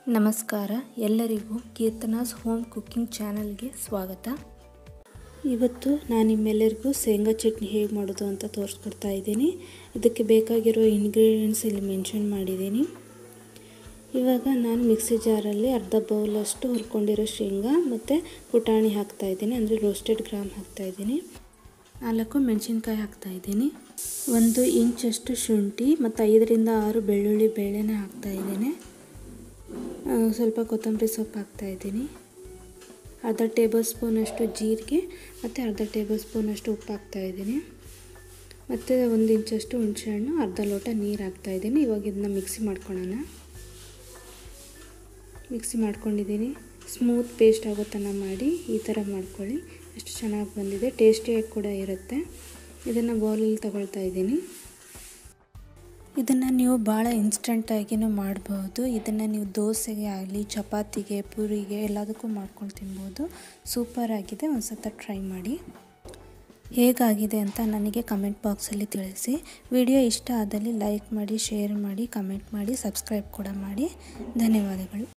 ನಮಸ್ಕಾರ ಎಲ್ಲರಿಗೂ ಕೀರ್ತನಾಸ್ home cooking ಚಾನಲ್ಗೆ ಸ್ವಾಗತ ಇವತ್ತು ನಾನು ನಿಮ್ಮೆಲ್ಲರಿಗೂ ಶೇಂಗಾ ಚಟ್ನಿ ಹೇಗೆ ಮಾಡೋದು ಅಂತ ತೋರಿಸ್ಕೊಡ್ತಾ ಇದ್ದೀನಿ ಇದಕ್ಕೆ ಬೇಕಾಗಿರೋ ಇಂಗ್ರೀಡಿಯೆಂಟ್ಸ್ ಇಲ್ಲಿ ಮೆನ್ಷನ್ ಮಾಡಿದ್ದೀನಿ ಇವಾಗ ನಾನು ಮಿಕ್ಸಿ ಜಾರಲ್ಲಿ ಅರ್ಧ ಬೌಲಷ್ಟು ಹುರ್ಕೊಂಡಿರೋ ಶೇಂಗಾ ಮತ್ತು ಪುಟಾಣಿ ಹಾಕ್ತಾ ಇದ್ದೀನಿ ಅಂದರೆ ರೋಸ್ಟೆಡ್ ಗ್ರಾಮ್ ಹಾಕ್ತಾ ಇದ್ದೀನಿ ನಾಲ್ಕು ಮೆಣಸಿನ್ಕಾಯಿ ಹಾಕ್ತಾ ಇದ್ದೀನಿ ಒಂದು ಇಂಚಷ್ಟು ಶುಂಠಿ ಮತ್ತು ಐದರಿಂದ ಆರು ಬೆಳ್ಳುಳ್ಳಿ ಬೇಳೆನ ಹಾಕ್ತಾ ಇದ್ದೀನಿ ಸ್ವಲ್ಪ ಕೊತ್ತಂಬರಿ ಸೊಪ್ಪು ಹಾಕ್ತಾ ಇದ್ದೀನಿ ಅರ್ಧ ಟೇಬಲ್ ಸ್ಪೂನಷ್ಟು ಜೀರಿಗೆ ಮತ್ತು ಅರ್ಧ ಟೇಬಲ್ ಸ್ಪೂನಷ್ಟು ಉಪ್ಪು ಹಾಕ್ತಾ ಇದ್ದೀನಿ ಮತ್ತು ಒಂದು ಇಂಚಷ್ಟು ಹುಣಸೆಹಣ್ಣು ಅರ್ಧ ಲೋಟ ನೀರು ಹಾಕ್ತಾ ಇದ್ದೀನಿ ಇವಾಗ ಇದನ್ನ ಮಿಕ್ಸಿ ಮಾಡ್ಕೊಳ್ಳೋಣ ಮಿಕ್ಸಿ ಮಾಡ್ಕೊಂಡಿದ್ದೀನಿ ಸ್ಮೂತ್ ಪೇಸ್ಟ್ ಆಗೋ ತನಕ ಮಾಡಿ ಈ ಥರ ಮಾಡ್ಕೊಳ್ಳಿ ಎಷ್ಟು ಚೆನ್ನಾಗಿ ಬಂದಿದೆ ಟೇಸ್ಟಿಯಾಗಿ ಕೂಡ ಇರುತ್ತೆ ಇದನ್ನು ಬೌಲಲ್ಲಿ ತಗೊಳ್ತಾ ಇದ್ದೀನಿ ಇದನ್ನು ನೀವು ಭಾಳ ಇನ್ಸ್ಟಂಟಾಗಿಯೂ ಮಾಡ್ಬೋದು ಇದನ್ನು ನೀವು ದೋಸೆಗೆ ಆಗಲಿ ಚಪಾತಿಗೆ ಪೂರಿಗೆ ಎಲ್ಲದಕ್ಕೂ ಮಾಡ್ಕೊಂಡು ತಿನ್ಬೋದು ಸೂಪರಾಗಿದೆ ಒಂದು ಸತ ಟ್ರೈ ಮಾಡಿ ಹೇಗಾಗಿದೆ ಅಂತ ನನಗೆ ಕಮೆಂಟ್ ಬಾಕ್ಸಲ್ಲಿ ತಿಳಿಸಿ ವಿಡಿಯೋ ಇಷ್ಟ ಆದಲ್ಲಿ ಲೈಕ್ ಮಾಡಿ ಶೇರ್ ಮಾಡಿ ಕಮೆಂಟ್ ಮಾಡಿ ಸಬ್ಸ್ಕ್ರೈಬ್ ಕೂಡ ಮಾಡಿ ಧನ್ಯವಾದಗಳು